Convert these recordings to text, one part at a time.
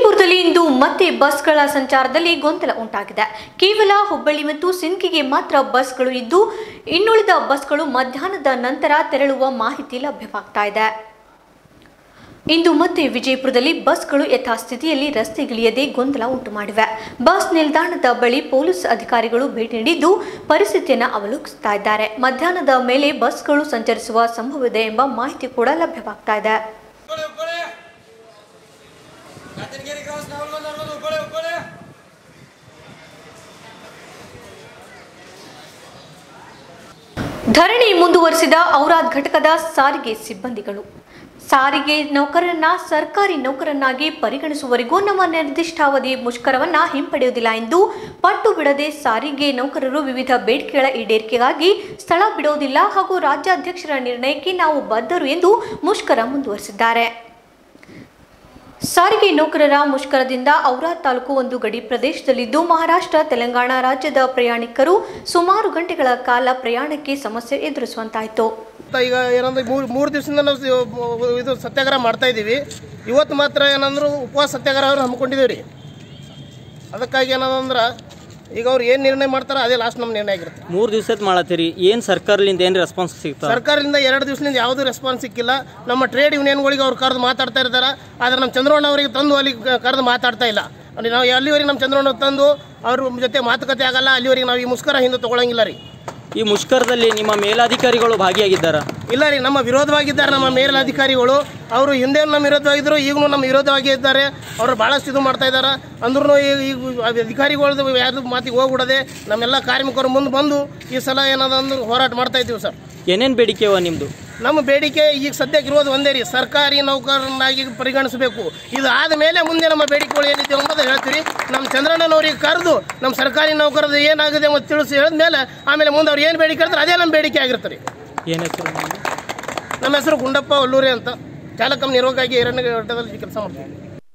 ವಿಜಯಪುರದಲ್ಲಿ ಇಂದು ಮತ್ತೆ ಬಸ್ಗಳ ಸಂಚಾರದಲ್ಲಿ ಗೊಂದಲ ಉಂಟಾಗಿದೆ ಕೇವಲ ಹುಬ್ಬಳ್ಳಿ ಮತ್ತು ಸಿಂಕಿಗೆ ಮಾತ್ರ ಬಸ್ಗಳು ಇದ್ದು ಇನ್ನುಳಿದ ಬಸ್ಗಳು ಮಧ್ಯಾಹ್ನದ ನಂತರ ತೆರಳುವ ಮಾಹಿತಿ ಲಭ್ಯವಾಗ್ತಾ ಇದೆ ಇಂದು ಮತ್ತೆ ವಿಜಯಪುರದಲ್ಲಿ ಬಸ್ಗಳು ಯಥಾಸ್ಥಿತಿಯಲ್ಲಿ ರಸ್ತೆಗಿಳಿಯದೆ ಗೊಂದಲ ಉಂಟು ಮಾಡಿವೆ ಬಸ್ ನಿಲ್ದಾಣದ ಬಳಿ ಪೊಲೀಸ್ ಅಧಿಕಾರಿಗಳು ಭೇಟಿ ನೀಡಿದ್ದು ಪರಿಸ್ಥಿತಿಯನ್ನು ಅವಲೋಕಿಸ್ತಾ ಇದ್ದಾರೆ ಮಧ್ಯಾಹ್ನದ ಮೇಲೆ ಬಸ್ಗಳು ಸಂಚರಿಸುವ ಸಂಭವವಿದೆ ಎಂಬ ಮಾಹಿತಿ ಕೂಡ ಲಭ್ಯವಾಗ್ತಾ ಇದೆ ಉಳ್ಕೊಳ್ಳಿ ಉಳ್ಕೊಳ್ಳಿ ಗದ್ದನಗಿರಿ ಕ್ರಾಸ್ ನಾವು ನೋಡೋದು ಉಳ್ಕೊಳ್ಳಿ ಉಳ್ಕೊಳ್ಳಿ ಧರಣಿ ಮುಂದುವರಿಸಿದ ಔರಾದ್ ಘಟಕದ ಸಾರಿಗೆ ಸಿಬ್ಬಂದಿಗಳು ಸಾರಿಗೆ ನೌಕರರನ್ನ ಸರ್ಕಾರಿ ನೌಕರನ್ನಾಗಿ ಪರಿಗಣಿಸುವವರೆಗೂ ನಮ್ಮ ನಿರ್ದಿಷ್ಟಾವಧಿ ಮುಷ್ಕರವನ್ನ ಹಿಂಪಡೆಯುವುದಿಲ್ಲ ಎಂದು ಪಟ್ಟು ಬಿಡದೆ ಸಾರಿಗೆ ನೌಕರರು ವಿವಿಧ ಬೇಡಿಕೆಗಳ ಈಡೇರಿಕೆಗಾಗಿ ಸ್ಥಳ ಬಿಡುವುದಿಲ್ಲ ಹಾಗೂ ರಾಜ್ಯಾಧ್ಯಕ್ಷರ ನಿರ್ಣಯಕ್ಕೆ ನಾವು ಬದ್ಧರು ಎಂದು ಮುಷ್ಕರ ಮುಂದುವರಿಸಿದ್ದಾರೆ ಸಾರಿಗೆ ನೌಕರರ ಮುಷ್ಕರದಿಂದ ಔರಾದ್ ತಾಲೂಕು ಒಂದು ಗಡಿ ಪ್ರದೇಶದಲ್ಲಿದ್ದು ಮಹಾರಾಷ್ಟ್ರ ತೆಲಂಗಾಣ ರಾಜ್ಯದ ಪ್ರಯಾಣಿಕರು ಸುಮಾರು ಗಂಟೆಗಳ ಕಾಲ ಪ್ರಯಾಣಕ್ಕೆ ಸಮಸ್ಯೆ ಎದುರಿಸುವಂತಾಯಿತು ಮತ್ತು ಈಗ ಏನಂದ್ರೆ ಮೂರು ಮೂರು ದಿವಸದಿಂದ ನಾವು ಸಿ- ಇದು ಸತ್ಯಾಗ್ರಹ ಮಾಡ್ತಾ ಇದ್ದೀವಿ ಇವತ್ತು ಮಾತ್ರ ಏನಂದ್ರು ಉಪವಾಸ ಸತ್ಯಾಗ್ರಹ ಅವ್ರು ಹಮ್ಮಿಕೊಂಡಿದ್ದೀವಿ ರೀ ಅದಕ್ಕಾಗಿ ಏನದಂದ್ರೆ ಈಗ ಅವ್ರು ಏನು ನಿರ್ಣಯ ಮಾಡ್ತಾರೋ ಅದೇ ಲಾಸ್ಟ್ ನಮ್ಮ ನಿರ್ಣಯ ಆಗಿರುತ್ತೆ ಮೂರು ದಿವ್ಸದ ಮಾಡತ್ತೀರಿ ಏನು ಸರ್ಕಾರದಿಂದ ಏನು ರೆಸ್ಪಾನ್ಸ್ ಸಿಗ್ತಾ ಸರ್ಕಾರದಿಂದ ಎರಡು ದಿವಸದಿಂದ ಯಾವುದೂ ರೆಸ್ಪಾನ್ಸ್ ಸಿಕ್ಕಿಲ್ಲ ನಮ್ಮ ಟ್ರೇಡ್ ಯೂನಿಯನ್ಗಳಿಗೆ ಅವ್ರು ಕರೆದು ಮಾತಾಡ್ತಾ ಇರ್ತಾರೆ ಆದರೆ ನಮ್ಮ ಚಂದ್ರಣ್ಣ ಅವರಿಗೆ ತಂದು ಅಲ್ಲಿ ಕರೆದು ಮಾತಾಡ್ತಾ ಇಲ್ಲ ಅಲ್ಲಿ ನಾವು ಅಲ್ಲಿವರೆಗೆ ನಮ್ಮ ಚಂದ್ರಣ್ಣ ತಂದು ಅವ್ರ ಜೊತೆ ಮಾತುಕತೆ ಆಗಲ್ಲ ಅಲ್ಲಿವರೆಗೆ ನಾವು ಈ ಮುಷ್ಕರ ಹಿಂದೆ ತೊಗೊಳಂಗಿಲ್ಲ ರೀ ಈ ಮುಷ್ಕರದಲ್ಲಿ ನಿಮ್ಮ ಮೇಲಾಧಿಕಾರಿಗಳು ಭಾಗಿಯಾಗಿದ್ದಾರಾ ಇಲ್ಲ ರೀ ನಮ್ಮ ವಿರೋಧವಾಗಿದ್ದಾರೆ ನಮ್ಮ ಮೇಲಧಿಕಾರಿಗಳು ಅವರು ಹಿಂದೆ ನಮ್ಮ ವಿರೋಧವಾಗಿದ್ದರು ಈಗಲೂ ನಮ್ಮ ವಿರೋಧವಾಗಿ ಇದ್ದಾರೆ ಅವರು ಭಾಳಷ್ಟು ಇದು ಮಾಡ್ತಾ ಇದ್ದಾರೆ ಅಂದ್ರೂ ಈಗ ಈಗ ಅಧಿಕಾರಿಗಳದ್ದು ಯಾರ್ದು ಮಾತಿಗೆ ಹೋಗ್ಬಿಡದೆ ನಮ್ಮೆಲ್ಲ ಕಾರ್ಮಿಕರು ಮುಂದೆ ಬಂದು ಈ ಸಲ ಏನದ ಅಂದ್ರೆ ಹೋರಾಟ ಮಾಡ್ತಾ ಇದ್ದೀವಿ ಸರ್ ಏನೇನು ಬೇಡಿಕೆವ ನಿಮ್ಮದು ನಮ್ಮ ಬೇಡಿಕೆ ಈಗ ಸದ್ಯಕ್ಕೆ ಇರೋದು ಒಂದೇ ರೀ ಸರ್ಕಾರಿ ನೌಕರನಾಗಿ ಪರಿಗಣಿಸಬೇಕು ಇದು ಆದ ಮೇಲೆ ಮುಂದೆ ನಮ್ಮ ಬೇಡಿಕೆಗಳು ಏನಿದೆ ಅನ್ನೋದು ಹೇಳ್ತೀವಿ ನಮ್ಮ ಚಂದ್ರಣ್ಣನವ್ರಿಗೆ ಕರೆದು ನಮ್ಮ ಸರ್ಕಾರಿ ನೌಕರದ್ದು ಏನಾಗಿದೆ ಅಂತ ತಿಳಿಸಿ ಹೇಳಿದ್ಮೇಲೆ ಆಮೇಲೆ ಮುಂದೆ ಅವ್ರು ಏನು ಬೇಡಿಕೆ ಹೇಳ್ತಾರೆ ಅದೇ ನಮ್ಮ ಬೇಡಿಕೆ ಆಗಿರುತ್ತೆ ರೀ ಏನು ಹೆಸರು ನಿಮ್ದು? ನಮ್ಮ ಹೆಸರು ಗುಂಡಪ್ಪ ಒಲ್ಲೂರಿ ಅಂತ ಚಾಲಕ ನಿರ್ವಾಹಕಾಗಿ ಹಿರಣ್ಯ ಘಟ್ಟದಲ್ಲಿ ಕೆಲಸ ಮಾಡ್ತೀವಿ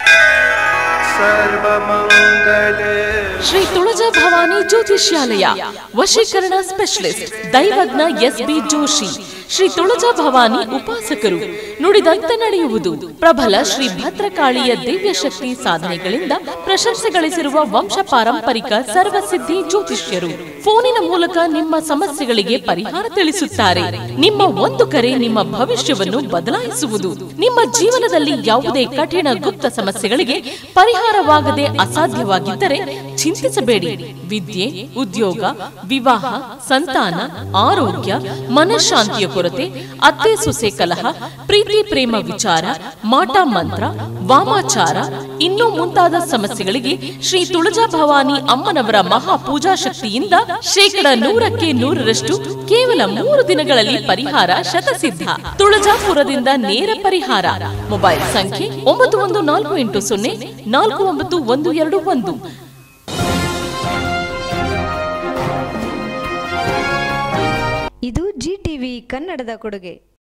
ಶ್ರೀ ತುಳಜಾ ಭವಾನಿ ಜ್ಯೋತಿಷ್ಯಾಲಯ ವಶೀಕರಣ ಸ್ಪೆಷಲಿಸ್ಟ್ ದೈವಜ್ಞ ಎಸ್ ಬಿ ಜೋಶಿ ಶ್ರೀ ತುಳಜಾ ಭವಾನಿ ಉಪಾಸಕರು ನುಡಿದಂತೆ ನಡೆಯುವುದು ಪ್ರಬಲ ಶ್ರೀ ಭದ್ರಕಾಳಿಯ ದಿವ್ಯ ಶಕ್ತಿ ಸಾಧನೆಗಳಿಂದ ಪ್ರಶಂಸೆ ಗಳಿಸಿರುವ ವಂಶ ಪಾರಂಪರಿಕ ಸರ್ವಸಿದ್ಧಿ ಜ್ಯೋತಿಷ್ಯರು ಫೋನಿನ ಮೂಲಕ ನಿಮ್ಮ ಸಮಸ್ಯೆಗಳಿಗೆ ಪರಿಹಾರ ತಿಳಿಸುತ್ತಾರೆ ನಿಮ್ಮ ಒಂದು ಕರೆ ನಿಮ್ಮ ಭವಿಷ್ಯವನ್ನು ಬದಲಾಯಿಸುವುದು ನಿಮ್ಮ ಜೀವನದಲ್ಲಿ ಯಾವುದೇ ಕಠಿಣ ಗುಪ್ತ ಸಮಸ್ಯೆಗಳಿಗೆ ಪರಿಹಾರವಾಗದೆ ಅಸಾಧ್ಯವಾಗಿದ್ದರೆ ಚಿಂತಿಸಬೇಡಿ ವಿದ್ಯೆ ಉದ್ಯೋಗ ವಿವಾಹ ಸಂತಾನ ಆರೋಗ್ಯ ಮನಃಶಾಂತಿಯ ಕೊರತೆ ಅತ್ತೆ ಸೊಸೆ ಕಲಹ ಪ್ರೀತಿ ಪ್ರೇಮ ವಿಚಾರ ಮಾಟ ಮಂತ್ರ ವಾಮಾಚಾರ ಇನ್ನೂ ಮುಂತಾದ ಸಮಸ್ಯೆಗಳಿಗೆ ಶ್ರೀ ತುಳಜಾ ಭವಾನಿ ಅಮ್ಮನವರ ಮಹಾ ಪೂಜಾ ಶಕ್ತಿಯಿಂದ ಶೇಕಡ ನೂರಕ್ಕೆ ನೂರರಷ್ಟು ಕೇವಲ ಮೂರು ದಿನಗಳಲ್ಲಿ ಪರಿಹಾರ ಶತಸಿದ್ಧ ತುಳಜಾಪುರದಿಂದ ನೇರ ಪರಿಹಾರ ಮೊಬೈಲ್ ಸಂಖ್ಯೆ ಒಂಬತ್ತು ಒಂದು ನಾಲ್ಕು ಎಂಟು ಸೊನ್ನೆ ನಾಲ್ಕು ಒಂಬತ್ತು ಒಂದು ಎರಡು ಒಂದು ಇದು ಜಿ ಟಿವಿ ಕನ್ನಡದ ಕೊಡುಗೆ